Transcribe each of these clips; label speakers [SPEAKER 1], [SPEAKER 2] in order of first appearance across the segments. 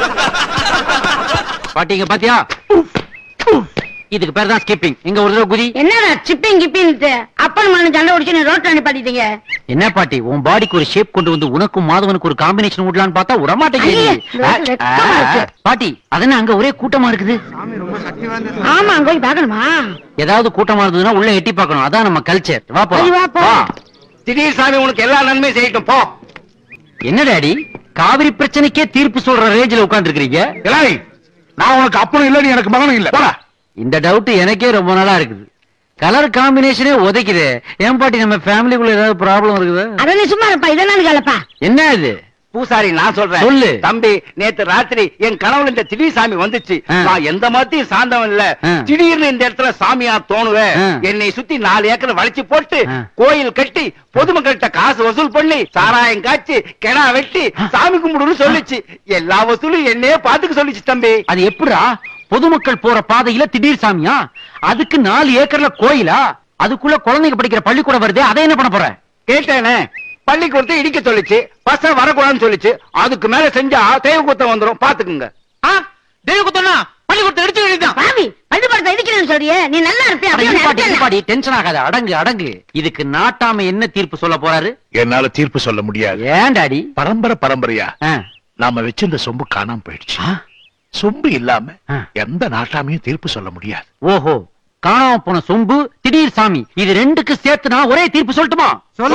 [SPEAKER 1] பாட்டிங்க பாத்தியா இதுக்கு பேர் தான் ஸ்கிப்பிங் இங்க ஒரு தடவை குதி
[SPEAKER 2] என்னடா சிப்பிங் கிப்பின்னு அப்பன் மண்ணு சண்டை உடிச்சு நீ ரோட்ல நிப்பாட்டிட்டீங்க
[SPEAKER 1] என்ன பாட்டி உன் பாடிக்கு ஒரு ஷேப் கொண்டு வந்து உனக்கும் மாதவனுக்கு ஒரு காம்பினேஷன் விடலான்னு பார்த்தா
[SPEAKER 2] ஐயே,
[SPEAKER 1] விடமாட்டேங்குது
[SPEAKER 2] வெ- வெக்கமா இருக்கு.
[SPEAKER 1] பாட்டி அதென்ன அங்க ஒரே கூட்டமா இருக்குது
[SPEAKER 2] ஆமா அங்க போய் பாக்கணுமா
[SPEAKER 1] ஏதாவது கூட்டமா இருந்ததுன்னா உள்ள எட்டி பார்க்கணும் அதான் நம்ம கல்ச்சர் வா
[SPEAKER 2] சரி, வா,
[SPEAKER 1] போ
[SPEAKER 2] போ.
[SPEAKER 3] திடீர் சாமி உனக்கு எல்லா நன்மையும் செய்யட்டும் போ
[SPEAKER 1] என்ன டாடி காவிரி பிரச்சனைக்கே தீர்ப்பு சொல்ற ரேஞ்சில உட்கார்ந்து இருக்கீங்க
[SPEAKER 4] இலாய், நான் உனக்கு அப்பனும் இல்ல நீ எனக்கு மகனும் இல்ல போடா
[SPEAKER 1] இந்த டவுட் எனக்கே ரொம்ப நாளா இருக்குது கலர் காம்பினேஷனே உதைக்குது ஏன் பாட்டி நம்ம ஃபேமிலிக்குள்ள ஏதாவது ப்ராப்ளம் இருக்குது
[SPEAKER 2] அத நீ சும்மா இருப்பா இதெல்லாம் கேளப்பா
[SPEAKER 1] என்ன இது
[SPEAKER 3] பூசாரி நான் சொல்றேன்
[SPEAKER 1] சொல்லு.
[SPEAKER 3] தம்பி நேத்து ராத்திரி என் கனவுல இந்த திடீர் சாமி வந்துச்சு
[SPEAKER 1] ஆ.
[SPEAKER 3] நான் எந்த மதத்தையும் சார்ந்தவன் இல்ல
[SPEAKER 1] ஆ.
[SPEAKER 3] திடீர்னு இந்த இடத்துல சாமியா தோணுவேன்
[SPEAKER 1] ஆ.
[SPEAKER 3] என்னை சுத்தி நாலு ஏக்கர் வளைச்சு போட்டு
[SPEAKER 1] ஆ.
[SPEAKER 3] கோயில் கட்டி பொதுமக்கள்கிட்ட காசு வசூல் பண்ணி சாராயம் காய்ச்சி கிடா வெட்டி சாமி கும்பிடுன்னு சொல்லுச்சு எல்லா வசூலும் என்னையே பாத்துக்க சொல்லுச்சு தம்பி
[SPEAKER 1] அது எப்படிடா பொதுமக்கள் போற பாதையில திடீர் சாமியா அதுக்கு நாலு ஏக்கர்ல கோயிலா அதுக்குள்ள குழந்தைங்க படிக்கிற பள்ளிக்கூடம் வருதே அதை என்ன பண்ண போற
[SPEAKER 3] கேட்டேனே பள்ளிக்கூடத்தை இடிக்க சொல்லுச்சு பசங்க வரக்கூடாதுன்னு சொல்லுச்சு அதுக்கு மேல செஞ்சா தெய்வ குத்தம் வந்துரும் பாத்துக்குங்க
[SPEAKER 1] தெய்வகுத்தம்னா பள்ளிக்கூடத்தை எடுத்து வேண்டியதுதான்
[SPEAKER 2] பாவி பள்ளிக்கூடத்தை இடிக்கிறேன்னு சொல்றியே நீ நல்லா இருப்பியா அப்படியே
[SPEAKER 1] இருப்பாடி
[SPEAKER 2] நினைச்சேன்.
[SPEAKER 1] இருப்பாடி டென்ஷன் ஆகாத அடங்கு அடங்கு இதுக்கு நாட்டாம என்ன தீர்ப்பு சொல்ல போறாரு
[SPEAKER 4] என்னால தீர்ப்பு சொல்ல முடியாது
[SPEAKER 1] ஏன் டாடி
[SPEAKER 4] பரம்பரை பரம்பரையா
[SPEAKER 1] ஆ.
[SPEAKER 4] நாம வச்சிருந்த சொம்பு காணாம போயிடுச்சு
[SPEAKER 1] ஆ?
[SPEAKER 4] சொம்பு இல்லாம
[SPEAKER 1] ஆ.
[SPEAKER 4] எந்த நாட்டாமையும் தீர்ப்பு சொல்ல முடியாது
[SPEAKER 1] ஓஹோ காணாம போன சொம்பு திடீர் சாமி இது ரெண்டுக்கு சேர்த்து நான் ஒரே தீர்ப்பு சொல்லட்டுமா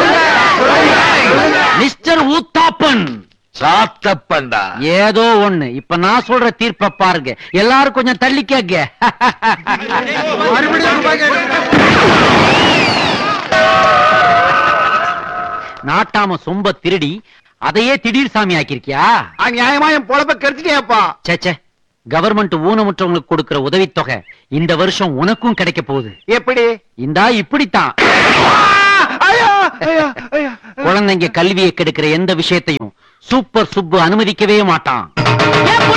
[SPEAKER 1] மிஸ்டர் ஊத்தாப்பன்
[SPEAKER 4] சாத்தப்பண்டா
[SPEAKER 1] ஏதோ ஒண்ணு இப்ப நான் சொல்ற தீர்ப்ப பாருங்க எல்லாரும் கொஞ்சம் தள்ளி கேக்க நாட்டாம சொம்ப திருடி அதையே திடீர் சாமி ஆக்கிருக்கியா
[SPEAKER 3] நியாயமா என் பொழப்ப கெடுத்துட்டேப்பா
[SPEAKER 1] சேச்சே கவர்மெண்ட் ஊனமுற்றவங்களுக்கு கொடுக்கிற உதவித்தொகை இந்த வருஷம் உனக்கும் கிடைக்க போகுது
[SPEAKER 3] எப்படி
[SPEAKER 1] இந்தா இப்படித்தான்
[SPEAKER 3] ஐயா ஐயா ஐயா
[SPEAKER 1] குழந்தைங்க கல்வியை கெடுக்கிற எந்த விஷயத்தையும் சூப்பர் சுப்பு அனுமதிக்கவே மாட்டான்